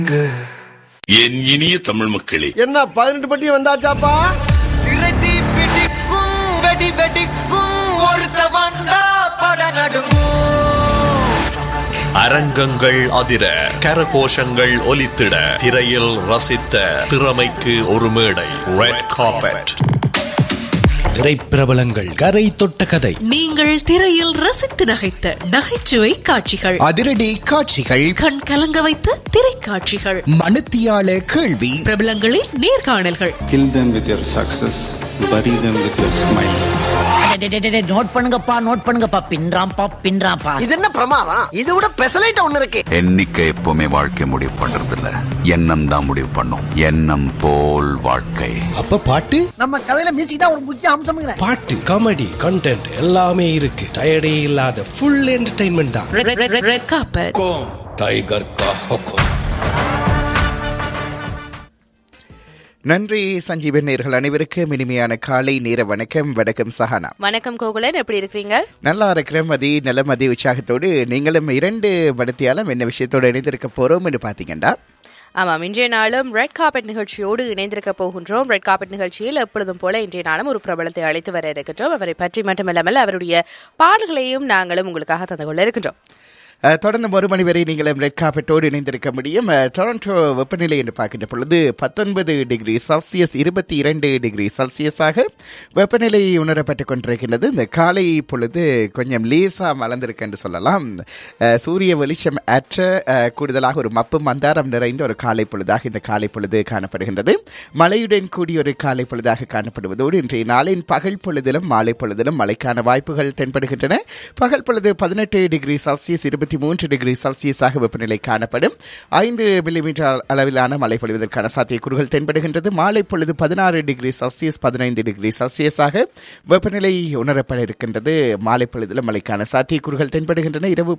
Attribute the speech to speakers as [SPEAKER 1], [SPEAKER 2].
[SPEAKER 1] என் இனிய தமிழ் மக்களே
[SPEAKER 2] என்ன பதினெட்டு பட்டி வந்தாச்சாப்பா
[SPEAKER 3] திரைத்தி பிடிக்கும் வெடி வெடிக்கும் ஒருத்த வந்தா பட நடுங்கும்
[SPEAKER 4] அரங்கங்கள் அதிர கரகோஷங்கள் ஒலித்திட திரையில் ரசித்த திறமைக்கு ஒரு மேடை ரெட் கார்பெட்
[SPEAKER 5] திரைப்பிரபலங்கள் கரை தொட்ட கதை
[SPEAKER 6] நீங்கள் திரையில் ரசித்து நகைத்த நகைச்சுவை காட்சிகள்
[SPEAKER 7] அதிரடி காட்சிகள்
[SPEAKER 6] கண் கலங்க வைத்த திரைக்காட்சிகள்
[SPEAKER 7] மனுத்தியால கேள்வி
[SPEAKER 6] பிரபலங்களின் நேர்காணல்கள்
[SPEAKER 8] Kill them with your success, bury them with your smile.
[SPEAKER 9] Note பண்ணுங்கப்பா நோட் பண்ணுங்கப்பா பின்றாம்பா பின்றாம்பா
[SPEAKER 3] இது என்ன பிரமாதம் இது விட பெசலைட் ஒண்ணு இருக்கு
[SPEAKER 10] எண்ணிக்கை எப்பவுமே வாழ்க்கை முடிவு பண்றது இல்ல எண்ணம் தான் முடிவு பண்ணும் எண்ணம் போல் வாழ்க்கை
[SPEAKER 5] அப்ப பாட்டு
[SPEAKER 9] நம்ம கதையில மியூசிக் தான் ஒரு முக்கிய அம்சம்
[SPEAKER 5] பாட்டு காமெடி கண்டென்ட் எல்லாமே இருக்கு டயர்டே இல்லாத ஃபுல் என்டர்டைன்மெண்ட் தான்
[SPEAKER 6] red- red- red- red carpet
[SPEAKER 4] tiger கா ஹொக்கோ
[SPEAKER 11] நன்றி சஞ்சீவன் நேர்கள் அனைவருக்கும் இனிமையான காலை நேர வணக்கம் வணக்கம் சஹானா
[SPEAKER 12] வணக்கம் கோகுலன் எப்படி இருக்கிறீங்க
[SPEAKER 11] நல்லா இருக்கிற மதி நல்ல மதி உற்சாகத்தோடு நீங்களும் இரண்டு படத்தியாலும் என்ன விஷயத்தோடு இணைந்திருக்க போறோம் என்று பாத்தீங்கன்னா
[SPEAKER 12] ஆமாம் இன்றைய நாளும் ரெட் கார்பெட் நிகழ்ச்சியோடு இணைந்திருக்க போகின்றோம் ரெட் கார்பெட் நிகழ்ச்சியில் எப்பொழுதும் போல இன்றைய நாளும் ஒரு பிரபலத்தை அழைத்து வர இருக்கின்றோம் அவரை பற்றி மட்டுமல்லாமல் அவருடைய பாடல்களையும் நாங்களும் உங்களுக்காக தந்து கொள்ள இருக்கின்றோம்
[SPEAKER 11] அஹ், தொடர்ந்து ஒரு மணி வரை நீங்களும் ரெட் காப்பெட்டோடு இணைந்திருக்க முடியும் அஹ், டொரண்டோ வெப்பநிலை என்று பார்க்கின்ற பொழுது பத்தொன்பது டிகிரி செல்சியஸ் இருபத்தி இரண்டு டிகிரி செல்சியஸாக வெப்பநிலை உணரப்பட்டுக் கொண்டிருக்கின்றது இந்த காலை பொழுது கொஞ்சம் லேசா மலர்ந்திருக்கு என்று சொல்லலாம் அஹ், சூரிய வெளிச்சம் அற்ற அஹ், கூடுதலாக ஒரு மப்பு மந்தாரம் நிறைந்த ஒரு காலை பொழுதாக இந்த காலை பொழுது காணப்படுகின்றது மழையுடன் கூடிய ஒரு காலை பொழுதாக காணப்படுவதோடு இன்றைய நாளின் பகல் பொழுதிலும் மாலை பொழுதிலும் மழைக்கான வாய்ப்புகள் தென்படுகின்றன பகல் பொழுது பதினெட்டு டிகிரி செல்சியஸ் இருபத்தி மூன்று டிகிரி செல்சியஸாக வெப்பநிலை காணப்படும் ஐந்து மில்லிமீட்டர் அளவிலான மழை பொழிவதற்கான சாத்தியக்கூறுகள் தென்படுகின்றது மாலை பொழுது பதினாறு டிகிரி செல்சியஸ் பதினைந்து டிகிரி செல்சியஸாக வெப்பநிலை உணரப்பட இருக்கின்றது மாலை பொழுதிலும் மழைக்கான சாத்தியக்கூறுகள் தென்படுகின்றன இரவு